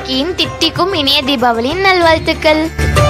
ராக்கியின் தித்திக்கும் இனிய தீபாவளியின் நல்வாழ்த்துக்கள்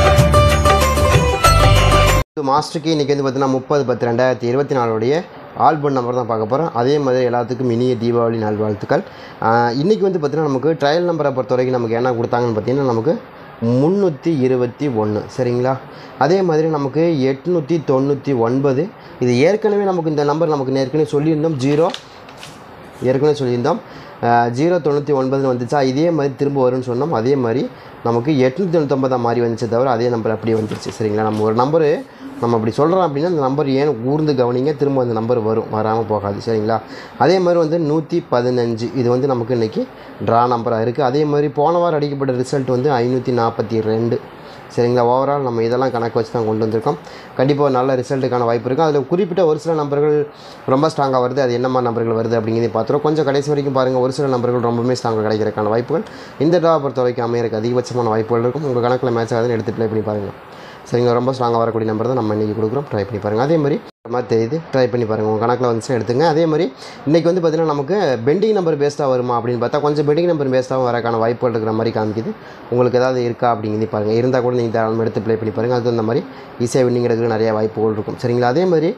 மாஸ்டருக்கு இன்றைக்கி வந்து பார்த்தீங்கன்னா முப்பது பத்து ரெண்டாயிரத்தி இருபத்தி நாலுடைய ஆல்பம் நம்பர் தான் பார்க்க போகிறோம் அதே மாதிரி எல்லாத்துக்கும் இனிய தீபாவளி நல்வாழ்த்துக்கள் இன்றைக்கி வந்து பார்த்தீங்கன்னா நமக்கு ட்ரையல் நம்பரை பொறுத்த வரைக்கும் நமக்கு என்ன கொடுத்தாங்கன்னு பார்த்தீங்கன்னா நமக்கு முந்நூற்றி இருபத்தி ஒன்று சரிங்களா அதே மாதிரி நமக்கு எட்நூற்றி தொண்ணூற்றி ஒன்பது இது ஏற்கனவே நமக்கு இந்த நம்பர் நமக்கு ஏற்கனவே சொல்லியிருந்தோம் ஜீரோ ஏற்கனவே சொல்லியிருந்தோம் ஜீரோ தொண்ணூற்றி ஒன்பதுன்னு வந்துச்சா இதே மாதிரி திரும்ப வரும்னு சொன்னோம் அதே மாதிரி நமக்கு எட்நூற்றி தொண்ணூத்தொம்பதாம் மாதிரி வந்துச்சு தவிர அதே நம்பர் அப்படியே வந்துருச்சு சரிங்களா நம்ம ஒரு நம்பரு நம்ம அப்படி சொல்கிறோம் அப்படின்னா அந்த நம்பர் ஏன் ஊர்ந்து கவனிங்க திரும்ப அந்த நம்பர் வரும் வராமல் போகாது சரிங்களா அதே மாதிரி வந்து நூற்றி பதினஞ்சு இது வந்து நமக்கு இன்றைக்கி ட்ரா நம்பராக இருக்குது அதே மாதிரி போன வாரம் அடிக்கப்பட்ட ரிசல்ட் வந்து ஐநூற்றி நாற்பத்தி ரெண்டு சரிங்களா ஓவரால் நம்ம இதெல்லாம் கணக்கு வச்சு தான் கொண்டு வந்திருக்கோம் கண்டிப்பாக ஒரு நல்ல ரிசல்ட்டுக்கான வாய்ப்பு இருக்கும் அதில் குறிப்பிட்ட ஒரு சில நம்பர்கள் ரொம்ப ஸ்ட்ராங்காக வருது அது என்னமா நம்பர்கள் வருது அப்படிங்கிறத பார்த்துருவோம் கொஞ்சம் கடைசி வரைக்கும் பாருங்கள் ஒரு சில நம்பர்கள் ரொம்பவுமே ஸ்ட்ராங்காக கிடைக்கிறதுக்கான வாய்ப்புகள் இந்த ட்ரா பொறுத்த வரைக்கும் அமையறதுக்கு அதிகபட்சமான வாய்ப்புகள் இருக்கும் உங்கள் கணக்கில் மேட்ச் ஆகுதுன்னு எடுத்து ப்ளே பண்ணி பாருங்கள் சரிங்க ரொம்ப ஸ்ட்ராங்காக வரக்கூடிய நம்பர் தான் நம்ம இன்றைக்கி கொடுக்குறோம் ட்ரை பண்ணி பாருங்கள் அதே மாதிரி இந்த மாதிரி தெரியுது ட்ரை பண்ணி பாருங்கள் உங்கள் கணக்கில் வந்துச்சுன்னா எடுத்துங்க அதே மாதிரி இன்றைக்கி வந்து பார்த்திங்கன்னா நமக்கு பெண்டிங் நம்பர் பேஸ்டாக வருமா அப்படின்னு பார்த்தா கொஞ்சம் பெண்டிங் நம்பர் பேஸ்டாகவும் வரக்கான வாய்ப்புகள் இருக்கிற மாதிரி காமிக்குது உங்களுக்கு ஏதாவது இருக்கா அப்படிங்கிறது பாருங்கள் இருந்தால் கூட நீங்கள் தாராளமாக எடுத்து ப்ளே பண்ணி பாருங்கள் அது அந்த மாதிரி ஈஸியாக வின்னிங் எடுக்கிற நிறைய வாய்ப்புகள் இருக்கும் சரிங்களா அதே மாதிரி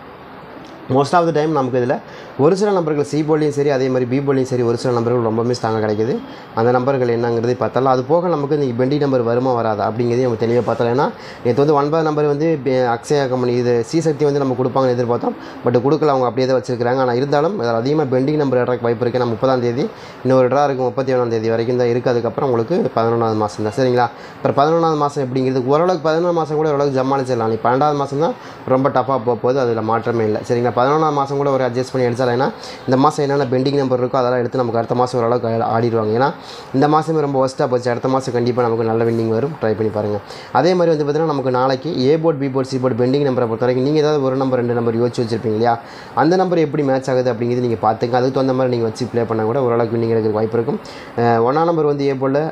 மோஸ்ட் ஆஃப் த டைம் நமக்கு இதில் ஒரு சில நம்பர்கள் சி போலையும் சரி அதே மாதிரி பி போலையும் சரி ஒரு சில நம்பர்கள் ரொம்பவே ஸ்ட்ராங்காக கிடைக்குது அந்த நம்பர்கள் என்னங்கிறது பார்த்தாலும் அது போக நமக்கு இந்த பெண்டி நம்பர் வருமா வராதா அப்படிங்கிறதையும் நம்ம தெளிவாக பார்த்தலாம் ஏன்னா நேற்று வந்து ஒன்பது நம்பர் வந்து பே- அக்ஷயா கம்பெனி இது சி சக்தி வந்து நம்ம கொடுப்பாங்கன்னு எதிர்பார்த்தோம் பட் கொடுக்கல அவங்க அப்படியே தான் வச்சிருக்காங்க ஆனால் இருந்தாலும் அதில் அதிகமாக பெண்டிங் நம்பர் இறக்க வாய்ப்பு இருக்குது நான் முப்பதாம் தேதி இன்னொரு ட்ரா இருக்குது முப்பத்தி ஒன்றாம் தேதி வரைக்கும் தான் இருக்குது அதுக்கப்புறம் உங்களுக்கு பதினொன்றாவது மாதம் தான் சரிங்களா அப்புறம் பதினொன்றாவது மாதம் எப்படிங்கிறது ஓரளவுக்கு பதினொன்று மாதம் கூட ஓரளவுக்கு ஜமானிச்சிடலாம் நீ பன்னெண்டாவது மாதம் தான் ரொம்ப டஃப்பாக போக போகுது அதில் மாற்றமே இல்லை சரிங்களா பதினொன்றாம் மாதம் கூட ஒரு அட்ஜஸ்ட் பண்ணி எடுத்தாலும் ஏன்னா இந்த மாதம் என்னென்ன பெண்டிங் நம்பர் இருக்கோ அதெல்லாம் எடுத்து நமக்கு அடுத்த மாதம் ஓரளவுக்கு ஆ- ஆடிடுவாங்க ஏன்னா இந்த மாதமே ரொம்ப ஒஸ்ட்டாக போச்சு அடுத்த மாதம் கண்டிப்பாக நமக்கு நல்ல வின்னிங் வரும் ட்ரை பண்ணி பாருங்கள் அதே மாதிரி வந்து பார்த்தீங்கன்னா நமக்கு நாளைக்கு A board B board C board pending நம்பரை பொறுத்த வரைக்கும் நீங்கள் ஏதாவது ஒரு நம்பர் ரெண்டு நம்பர் யோசிச்சு வச்சிருப்பீங்க இல்லையா அந்த நம்பர் எப்படி மேட்ச் ஆகுது அப்படிங்கிறது நீங்கள் பார்த்துங்க அதுக்கு தகுந்த மாதிரி நீங்கள் வச்சு ப்ளே பண்ணால் கூட ஓரளவுக்கு வின்னிங் எடுக்கிற வாய்ப்பு இருக்கும் ஒன்றாம் நம்பர் வந்து ஏ போர்டில்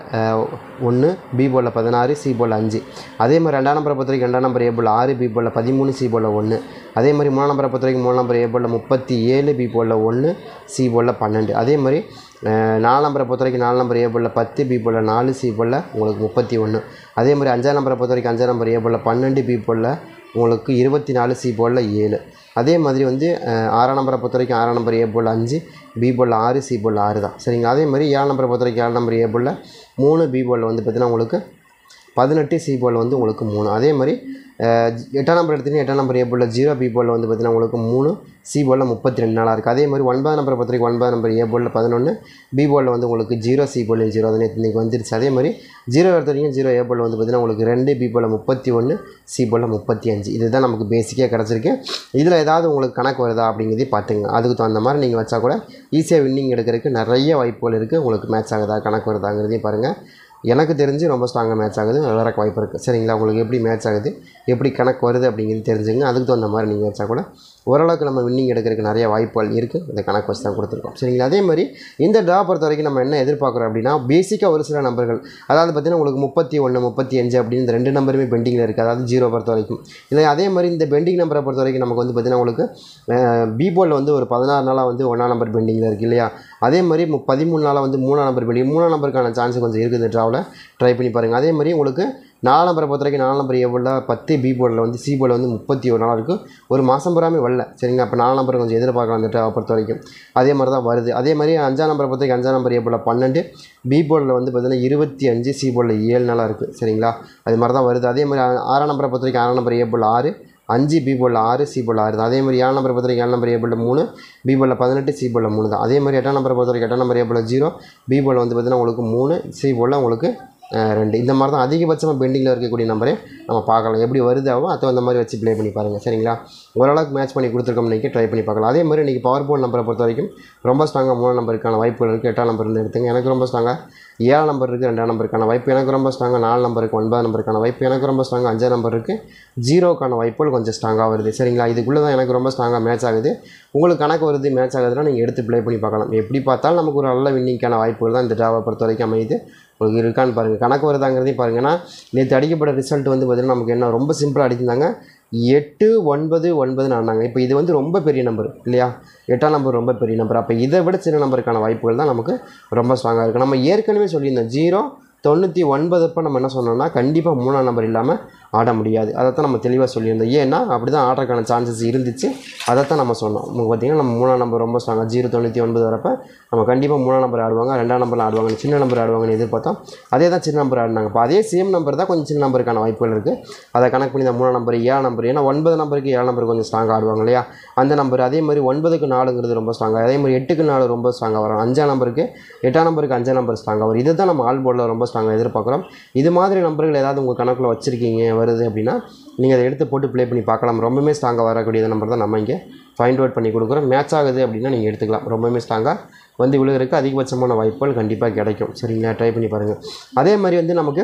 ஒன்று பி போர்டில் பதினாறு சி போர்டில் அஞ்சு அதே மாதிரி ரெண்டாம் நம்பரை பொறுத்த வரைக்கும் ரெண்டாம் நம்பர் ஏ போர்டில் ஆறு பி போர்டில் பதிமூணு சி போர்டில் ஒன்று அதே மாதிரி மூணாம் நம்பரை பொறுத்த வரைக்கும் மூணு நம்பர் ஏ போர்டில் முப்பத்தி ஏழு பி போர்டில் ஒன்று சி போர்டில் பன்னெண்டு அதே மாதிரி அஹ், நாலு நம்பரை பொறுத்த வரைக்கும் நாலு நம்பர் ஏ போர்டில் பத்து பி போர்டில் நாலு சி போர்டில் உங்களுக்கு முப்பத்தி ஒன்று அதே மாதிரி அஞ்சாம் நம்பரை பொறுத்த வரைக்கும் அஞ்சாம் நம்பர் ஏ போர்டில் பன்னெண்டு பி போர்டில் உங்களுக்கு இருபத்தி நாலு சி போர்டில் ஏழு அதே மாதிரி வந்து அஹ், ஆறாம் நம்பரை பொறுத்த வரைக்கும் ஆறாம் நம்பர் ஏ போர்டில் அஞ்சு பி போர்டில் ஆறு சி போர்டில் ஆறு தான் சரிங்களா அதே மாதிரி ஏழாம் நம்பரை பொறுத்த வரைக்கும் ஏழாம் நம்பர் ஏ போர்டில் மூணு பி போர்டில் வந்து பார்த்தீங்கன்னா உங்களுக்கு பதினெட்டு சி போல் வந்து உங்களுக்கு மூணு அதே மாதிரி அஹ், எட்டாம் நம்பர் எடுத்தீங்கன்னா எட்டாம் நம்பர் ஏ போலில் ஜீரோ பி போலில் வந்து பார்த்தீங்கன்னா உங்களுக்கு மூணு சி போலில் முப்பத்தி ரெண்டு நாளாக இருக்குது அதே மாதிரி ஒன்பதாம் நம்பரை பொறுத்த வரைக்கும் ஒன்பதாம் நம்பர் ஏ போலில் பதினொன்று பி போலில் வந்து உங்களுக்கு ஜீரோ சி போல் ஜீரோ அது நேற்று இன்றைக்கி வந்துருச்சு அதே மாதிரி ஜீரோ எடுத்த வரைக்கும் ஜீரோ ஏ போலில் வந்து பார்த்தீங்கன்னா உங்களுக்கு ரெண்டு பி போலில் முப்பத்தி ஒன்று சி போலில் முப்பத்தி அஞ்சு இதுதான் நமக்கு பேசிக்காக கிடச்சிருக்கு இதில் ஏதாவது உங்களுக்கு கணக்கு வருதா அப்படிங்கிறதையும் பார்த்துங்க அதுக்கு தகுந்த மாதிரி நீங்கள் வச்சா கூட ஈஸியாக வின்னிங் எடுக்கிறதுக்கு நிறைய வாய்ப்புகள் இருக்குது உங்களுக்கு மேட்ச் ஆகுதா கணக்கு வருதாங்கிறதையும் பாருங்கள் எனக்கு தெரிஞ்சு ரொம்ப ஸ்ட்ராங்காக மேட்ச் ஆகுது வரக்கு வாய்ப்பு இருக்குது சரிங்களா உங்களுக்கு எப்படி மேட்ச் ஆகுது எப்படி கணக்கு வருது அப்படிங்கிறது தெரிஞ்சுங்க அதுக்கு தகுந்த மாதிரி நீங்கள் வச்சா கூட ஓரளவுக்கு நம்ம வின்னிங் எடுக்கிறதுக்கு நிறைய வாய்ப்புகள் இருக்குது இந்த கணக்கு வச்சு தான் கொடுத்துருக்கோம் சரிங்களா அதே மாதிரி இந்த ட்ரா பொறுத்த வரைக்கும் நம்ம என்ன எதிர்பார்க்குறோம் அப்படின்னா பேசிக்காக ஒரு சில நம்பர்கள் அதாவது பார்த்தீங்கன்னா உங்களுக்கு முப்பத்தி ஒன்று முப்பத்தி அஞ்சு அப்படின்னு இந்த ரெண்டு நம்பருமே பெண்டிங்கில் இருக்குது அதாவது ஜீரோ பொறுத்த வரைக்கும் இல்லை அதே மாதிரி இந்த பெண்டிங் நம்பரை பொறுத்த வரைக்கும் நமக்கு வந்து பார்த்தீங்கன்னா உங்களுக்கு பி போர்டில் வந்து ஒரு பதினாறு நாளாக வந்து ஒன்றாம் நம்பர் பெண்டிங்கில் இருக்குது இல்லையா அதே மாதிரி மு- பதிமூணு நாளாக வந்து மூணாம் நம்பர் பெண்டிங் மூணாம் நம்பருக்கான சான்ஸ் கொஞ்சம் இருக்குது இந்த ட்ராவில் ட்ரை பண்ணி பாருங்கள் அதே மாதிரி உங்களுக்கு நாலாம் நம்பரை பொறுத்த வரைக்கும் நாலாம் நம்பர் ஏ போர்டில் பத்து பி போர்டில் வந்து சி போர்டில் வந்து முப்பத்தி ஒரு நாள் இருக்குது ஒரு மாதம் பூராமே வரல சரிங்களா அப்போ நாலாம் நம்பர் கொஞ்சம் எதிர்பார்க்கலாம் அந்த ட்ராவை பொறுத்த வரைக்கும் அதே மாதிரி தான் வருது அதே மாதிரி அஞ்சாம் நம்பரை பொறுத்த வரைக்கும் அஞ்சாம் நம்பர் ஏ போர்டில் பன்னெண்டு பி போர்டில் வந்து பார்த்தீங்கன்னா இருபத்தி அஞ்சு சி போர்டில் ஏழு நாளாக இருக்குது சரிங்களா அது மாதிரி தான் வருது அதே மாதிரி ஆ- ஆறாம் நம்பரை பொறுத்த வரைக்கும் ஆறாம் நம்பர் ஏ போர்டில் ஆறு அஞ்சு பி போலில் ஆறு சி போலில் ஆறு தான் அதே மாதிரி ஏழு நம்பர் பொறுத்த வரைக்கும் ஏழு நம்பர் ஏ போலில் மூணு பி போலில் பதினெட்டு சி போலில் மூணு தான் அதே மாதிரி எட்டாம் நம்பரை பொறுத்த வரைக்கும் எட்டாம் நம்பர் ஏ போலில் ஜீரோ பி போலில் வந்து பார்த்தீங்கன்னா உங்களுக்கு மூணு சி போலில் உங்களுக்கு அஹ், ரெண்டு இந்த மாதிரி தான் அதிகபட்சமாக பெண்டிங்கில் இருக்கக்கூடிய நம்பரே நம்ம பார்க்கலாம் எப்படி வருதாவோ அதை அந்த மாதிரி வச்சு ப்ளே பண்ணி பாருங்கள் சரிங்களா ஓரளவுக்கு மேட்ச் பண்ணி கொடுத்துருக்கோம் இன்றைக்கி ட்ரை பண்ணி பார்க்கலாம் அதே மாதிரி இன்றைக்கி பவர் போர்ட் நம்பரை பொறுத்த வரைக்கும் ரொம்ப ஸ்ட்ராங்காக மூணு நம்பருக்கான வாய்ப்புகள் இருக்குது எட்டாம் நம்பர் இருந்து எடுத்துங்க எனக்கு ரொம்ப ஸ்ட்ராங்காக ஏழாம் நம்பர் இருக்குது ரெண்டாம் நம்பருக்கான வாய்ப்பு எனக்கு ரொம்ப ஸ்ட்ராங்காக நாலு நம்பருக்கு ஒன்பதாம் நம்பருக்கான வாய்ப்பு எனக்கு ரொம்ப ஸ்ட்ராங்காக அஞ்சாம் நம்பர் இருக்குது ஜீரோக்கான வாய்ப்புகள் கொஞ்சம் ஸ்ட்ராங்காக வருது சரிங்களா இதுக்குள்ளே தான் எனக்கு ரொம்ப ஸ்ட்ராங்காக மேட்ச் ஆகுது உங்களுக்கு கணக்கு வருது மேட்ச் ஆகுதுன்னா நீங்கள் எடுத்து ப்ளே பண்ணி பார்க்கலாம் எப்படி பார்த்தாலும் நமக்கு ஒரு நல்ல வின்னிங்க்கான வாய்ப்புகள் தான் இந்த ட்ராவை பொறுத்த வரைக்கும் அமையுது உங்களுக்கு இருக்கான்னு பாருங்கள் கணக்கு வருதாங்கிறதையும் பாருங்கள் ஏன்னா நேற்று அடிக்கப்பட்ட ரிசல்ட் வந்து பார்த்திங்கன்னா நமக்கு என்ன ரொம்ப சிம்பிளாக அடிச்சிருந்தாங்க எட்டு ஒன்பது ஒன்பதுன்னு ஆனாங்க இப்போ இது வந்து ரொம்ப பெரிய நம்பர் இல்லையா எட்டாம் நம்பர் ரொம்ப பெரிய நம்பர் அப்போ இதை விட சின்ன நம்பருக்கான வாய்ப்புகள் தான் நமக்கு ரொம்ப ஸ்ட்ராங்காக இருக்குது நம்ம ஏற்கனவே சொல்லியிருந்தோம் ஜீரோ தொண்ணூற்றி ஒன்பதப்போ நம்ம என்ன சொன்னோம்னா கண்டிப்பாக மூணாம் நம்பர் இல்லாமல் ஆட முடியாது அதைத்தான் நம்ம தெளிவாக சொல்லியிருந்தோம் ஏன்னா அப்படி தான் ஆடுறதுக்கான சான்சஸ் இருந்துச்சு அதைத்தான் நம்ம சொன்னோம் உங்களுக்கு பார்த்தீங்கன்னா நம்ம மூணாம் நம்பர் ரொம்ப ஸ்ட்ராங்காக ஜீரோ தொண்ணூற்றி ஒன்பது வரப்போ நம்ம கண்டிப்பாக மூணாம் நம்பர் ஆடுவாங்க ரெண்டாம் நம்பரில் ஆடுவாங்க சின்ன நம்பர் ஆடுவாங்கன்னு எதிர்பார்த்தோம் அதே தான் சின்ன நம்பர் ஆடினாங்க இப்போ அதே சேம் நம்பர் தான் கொஞ்சம் சின்ன நம்பருக்கான வாய்ப்புகள் இருக்குது அதை கணக்கு பண்ணி தான் மூணாம் நம்பர் ஏழாம் நம்பர் ஏன்னா ஒன்பது நம்பருக்கு ஏழு நம்பர் கொஞ்சம் ஸ்ட்ராங்காக ஆடுவாங்க இல்லையா அந்த நம்பர் அதே மாதிரி ஒன்பதுக்கு நாலுங்கிறது ரொம்ப ஸ்ட்ராங்காக அதே மாதிரி எட்டுக்கு நாலு ரொம்ப ஸ்ட்ராங்காக வரும் அஞ்சாம் நம்பருக்கு எட்டாம் நம்பருக்கு அஞ்சாம் நம்பர் ஸ்ட்ராங்காக வரும் இதை தான் நம்ம ஆல் போர்டில் ரொம்ப ஸ்ட்ராங்காக எதிர்பார்க்குறோம் இது மாதிரி நம்பர்கள் ஏதாவது உங்கள் கணக்கில் வச்சுருக்கீங்க வருது அப்படின்னா நீங்கள் அதை எடுத்து போட்டு ப்ளே பண்ணி பார்க்கலாம் ரொம்பவுமே ஸ்ட்ராங்காக வரக்கூடிய நம்பர் தான் நம்ம இங்கே ஃபைண்ட் அவுட் பண்ணி கொடுக்குறோம் மேட்ச் ஆகுது அப்படின்னா நீங்கள் எடுத்துக்கலாம் ரொம்பவுமே ஸ்ட்ராங்காக வந்து விழுகிறதுக்கு அதிகபட்சமான வாய்ப்புகள் கண்டிப்பாக கிடைக்கும் சரிங்களா ட்ரை பண்ணி பாருங்கள் அதே மாதிரி வந்து நமக்கு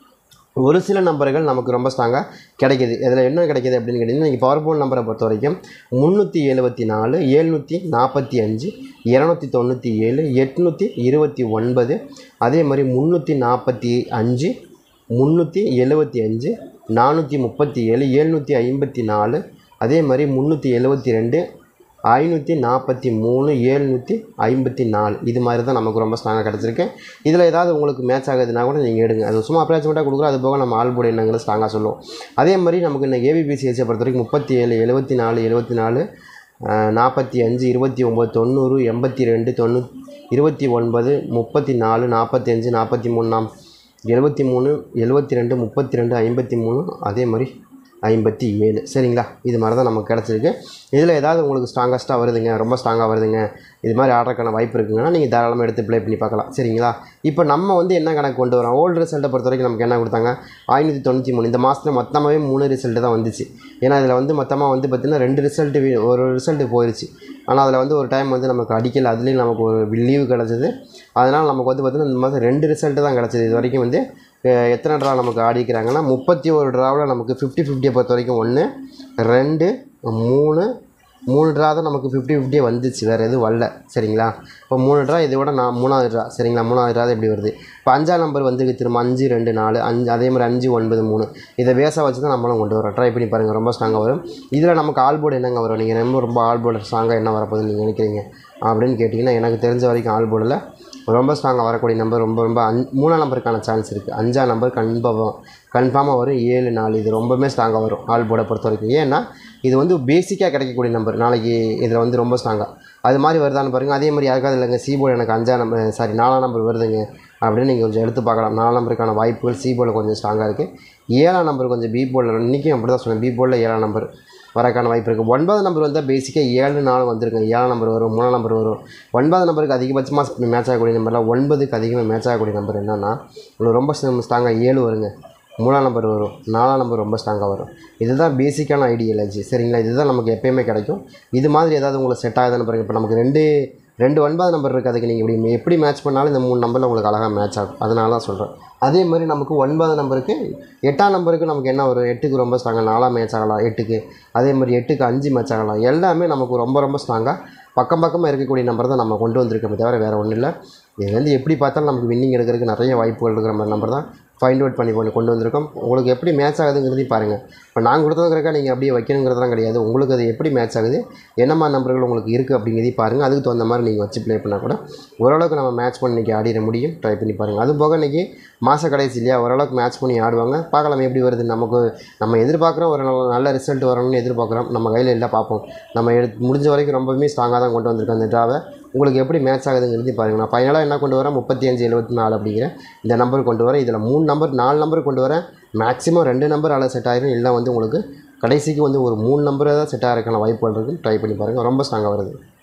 ஒரு சில நம்பர்கள் நமக்கு ரொம்ப ஸ்ட்ராங்காக கிடைக்கிது இதில் என்ன கிடைக்கிது அப்படின்னு கேட்டிங்கன்னா நீங்கள் பவர் போன் நம்பரை பொறுத்த வரைக்கும் முந்நூற்றி எழுபத்தி நாலு ஏழ்நூற்றி நாற்பத்தி அஞ்சு இரநூத்தி தொண்ணூற்றி ஏழு எட்நூற்றி இருபத்தி ஒன்பது அதே மாதிரி முந்நூற்றி நாற்பத்தி அஞ்சு முந்நூற்றி எழுபத்தி அஞ்சு நானூற்றி முப்பத்தி ஏழு எழுநூற்றி ஐம்பத்தி நாலு அதே மாதிரி முந்நூற்றி எழுபத்தி ரெண்டு ஐநூற்றி நாற்பத்தி மூணு ஏழ்நூற்றி ஐம்பத்தி நாலு இது மாதிரி தான் நமக்கு ரொம்ப ஸ்ட்ராங்காக கிடச்சிருக்கு இதில் ஏதாவது உங்களுக்கு மேட்ச் ஆகுதுன்னா கூட நீங்கள் எடுங்க அது சும்மா அப்ராச்மெண்ட்டாக கொடுக்குறோம் அது போக நம்ம ஆல் போர்டு என்னங்கிறது ஸ்ட்ராங்காக சொல்லுவோம் அதே மாதிரி நமக்கு இந்த ஏபிபிசிஎஸ்ஸை பொறுத்த வரைக்கும் முப்பத்தி ஏழு எழுபத்தி நாலு எழுபத்தி நாலு நாற்பத்தி அஞ்சு இருபத்தி ஒம்பது தொண்ணூறு எண்பத்தி ரெண்டு தொண்ணூ இருபத்தி ஒன்பது முப்பத்தி நாலு நாற்பத்தி அஞ்சு நாற்பத்தி மூணு நாம் எழுபத்தி மூணு எழுபத்தி ரெண்டு முப்பத்தி ரெண்டு ஐம்பத்தி மூணு அதே மாதிரி ஐம்பத்தி ஏழு சரிங்களா இது மாதிரி தான் நமக்கு கிடச்சிருக்கு இதில் ஏதாவது உங்களுக்கு ஸ்ட்ராங்கஸ்ட்டாக வருதுங்க ரொம்ப ஸ்ட்ராங்காக வருதுங்க இது மாதிரி ஆடுறதுக்கான வாய்ப்பு இருக்குங்கன்னா நீங்கள் தாராளமாக எடுத்து ப்ளே பண்ணி பார்க்கலாம் சரிங்களா இப்போ நம்ம வந்து என்ன கணக்கு கொண்டு வரோம் ஓல்டு ரிசல்ட்டை பொறுத்த வரைக்கும் நமக்கு என்ன கொடுத்தாங்க ஐநூற்றி தொண்ணூற்றி மூணு இந்த மாதத்தில் மொத்தமாகவே மூணு ரிசல்ட்டு தான் வந்துச்சு ஏன்னா இதில் வந்து மொத்தமாக வந்து பார்த்திங்கன்னா ரெண்டு ரிசல்ட்டு ஒரு ரிசல்ட்டு போயிடுச்சு ஆனால் அதில் வந்து ஒரு டைம் வந்து நமக்கு அடிக்கல அதுலேயும் நமக்கு ஒரு லீவு கிடச்சிது அதனால் நமக்கு வந்து பார்த்திங்கன்னா இந்த மாதம் ரெண்டு ரிசல்ட்டு தான் கிடச்சிது இது வரைக்கும் வந்து அஹ், எத்தனை ட்ரா நமக்கு ஆடிக்கிறாங்கன்னா முப்பத்தி ஒரு ட்ராவில் நமக்கு ஃபிஃப்டி ஃபிஃப்டியை பொறுத்த வரைக்கும் ஒன்று ரெண்டு மூணு மூணு ட்ரா தான் நமக்கு ஃபிஃப்டி ஃபிஃப்டியே வந்துச்சு வேறு எதுவும் வரல சரிங்களா இப்போ மூணு ட்ரா இதை விட நான் மூணாவது ட்ரா சரிங்களா மூணாவது ட்ரா தான் இப்படி வருது இப்போ அஞ்சாம் நம்பர் வந்து திரும்ப அஞ்சு ரெண்டு நாலு அஞ்சு அதே மாதிரி அஞ்சு ஒன்பது மூணு இதை பேஸாக வச்சு தான் நம்மளும் கொண்டு வரோம் ட்ரை பண்ணி பாருங்கள் ரொம்ப ஸ்ட்ராங்காக வரும் இதில் நமக்கு ஆல் போர்டு என்னங்க வரும் நீங்கள் ரொம்ப ரொம்ப ஆல் போர்டு ஸ்ட்ராங்காக என்ன வரப்போகுதுன்னு நீங்கள் நினைக்கிறீங்க அப்படின்னு கேட்டிங்கன்னா எனக்கு தெரிஞ்ச வரைக்கும் ஆல் போர்டில் ரொம்ப ஸ்ட்ராங்காக வரக்கூடிய நம்பர் ரொம்ப ரொம்ப அஞ் மூணாம் நம்பருக்கான சான்ஸ் இருக்குது அஞ்சாம் நம்பர் கன்ஃபார்மாக கன்ஃபார்மாக வரும் ஏழு நாலு இது ரொம்பவுமே ஸ்ட்ராங்காக வரும் ஆல் போர்டை பொறுத்த வரைக்கும் ஏன்னா இது வந்து பேசிக்காக கிடைக்கக்கூடிய நம்பர் நாளைக்கு இதில் வந்து ரொம்ப ஸ்ட்ராங்காக அது மாதிரி வருதான்னு பாருங்கள் அதே மாதிரி யாருக்காவது இல்லைங்க சி போர்டு எனக்கு அஞ்சாம் நம்பர் சாரி நாலாம் நம்பர் வருதுங்க அப்படின்னு நீங்கள் கொஞ்சம் எடுத்து பார்க்கலாம் நாலாம் நம்பருக்கான வாய்ப்புகள் சி போர்டில் கொஞ்சம் ஸ்ட்ராங்காக இருக்குது ஏழாம் நம்பர் கொஞ்சம் பி போர்டில் இன்றைக்கும் அப்படி தான் சொன்னேன் பி போர்டில் ஏழாம் நம்பர் வரக்கான வாய்ப்பு இருக்குது ஒன்பது நம்பர் வந்தால் பேசிக்காக ஏழு நாலு வந்திருக்குங்க ஏழாம் நம்பர் வரும் மூணாம் நம்பர் வரும் ஒன்பது நம்பருக்கு அதிகபட்சமாக மேட்ச் ஆகக்கூடிய நம்பர்லாம் ஒன்பதுக்கு அதிகமாக மேட்ச் ஆகக்கூடிய நம்பர் என்னென்னா உங்களுக்கு ரொம்ப ஸ்ட்ராங்காக ஏழு வருங்க மூணாம் நம்பர் வரும் நாலாம் நம்பர் ரொம்ப ஸ்ட்ராங்காக வரும் இதுதான் பேசிக்கான ஐடியாலஜி சரிங்களா இதுதான் நமக்கு எப்பயுமே கிடைக்கும் இது மாதிரி ஏதாவது உங்களுக்கு செட் ஆகுதுன்னு பாருங்கள் இப்போ நமக்கு ரெண்டு ரெண்டு ஒன்பது நம்பர் இருக்குது அதுக்கு நீங்கள் இப்படி எப்படி மேட்ச் பண்ணாலும் இந்த மூணு நம்பரில் உங்களுக்கு அழகாக மேட்ச் ஆகும் அதனால தான் சொல்கிறேன் அதே மாதிரி நமக்கு ஒன்பது நம்பருக்கு எட்டாம் நம்பருக்கு நமக்கு என்ன வரும் எட்டுக்கு ரொம்ப ஸ்ட்ராங்காக நாலாம் மேட்ச் ஆகலாம் எட்டுக்கு அதே மாதிரி எட்டுக்கு அஞ்சு மேட்ச் ஆகலாம் எல்லாமே நமக்கு ரொம்ப ரொம்ப ஸ்ட்ராங்காக பக்கம் பக்கமாக இருக்கக்கூடிய நம்பர் தான் நம்ம கொண்டு வந்திருக்கோமே தவிர வேறு ஒன்றும் இல்லை இது வந்து எப்படி பார்த்தாலும் நமக்கு வின்னிங் எடுக்கிறதுக்கு நிறைய வாய்ப்புகள் இருக்கிற மாதிரி நம்பர் தான் ஃபைண்ட் அவுட் பண்ணி கொண்டு கொண்டு வந்திருக்கோம் உங்களுக்கு எப்படி மேட்ச் ஆகுதுங்கிறதையும் பாருங்கள் இப்போ நான் கொடுத்ததுங்கிறக்கா நீங்கள் அப்படியே வைக்கணுங்கிறதெல்லாம் கிடையாது உங்களுக்கு அது எப்படி மேட்ச் ஆகுது என்ன மாதிரி நம்பர்கள் உங்களுக்கு இருக்குது அப்படிங்கிறதையும் பாருங்கள் அதுக்கு தகுந்த மாதிரி நீங்கள் வச்சு ப்ளே பண்ணால் கூட ஓரளவுக்கு நம்ம மேட்ச் பண்ணி இன்றைக்கி ஆடிட முடியும் ட்ரை பண்ணி பாருங்கள் அது போக இன்றைக்கி மாத கடைசி இல்லையா ஓரளவுக்கு மேட்ச் பண்ணி ஆடுவாங்க பார்க்கலாம் எப்படி வருது நமக்கு நம்ம எதிர்பார்க்குறோம் ஒரு நல்ல- நல்ல ரிசல்ட் வரணும்னு எதிர்பார்க்குறோம் நம்ம கையில் இல்லை பார்ப்போம் நம்ம எடுத்து முடிஞ்ச வரைக்கும் ரொம்பவுமே ஸ்ட்ராங்காக தான் கொண்டு வந்திருக்கோம் அந்த ட்ராவை உங்களுக்கு எப்படி மேட்ச் ஆகுதுங்கிறது பாருங்கள் நான் ஃபைனலாக என்ன கொண்டு வரேன் முப்பத்தி அஞ்சு எழுபத்தி நாலு அப்படிங்கிற இந்த நம்பர் கொண்டு வரேன் இதில் மூணு நம்பர் நாலு நம்பர் கொண்டு வரேன் மேக்ஸிமம் ரெண்டு நம்பர் அதில் செட் ஆயிரும் இல்லை வந்து உங்களுக்கு கடைசிக்கு வந்து ஒரு மூணு நம்பர் தான் செட் ஆகிறதுக்கான வாய்ப்புகள் இருக்குது ட்ரை பண்ணி பாருங்கள் ரொம்ப ஸ்ட்ராங்காக வருது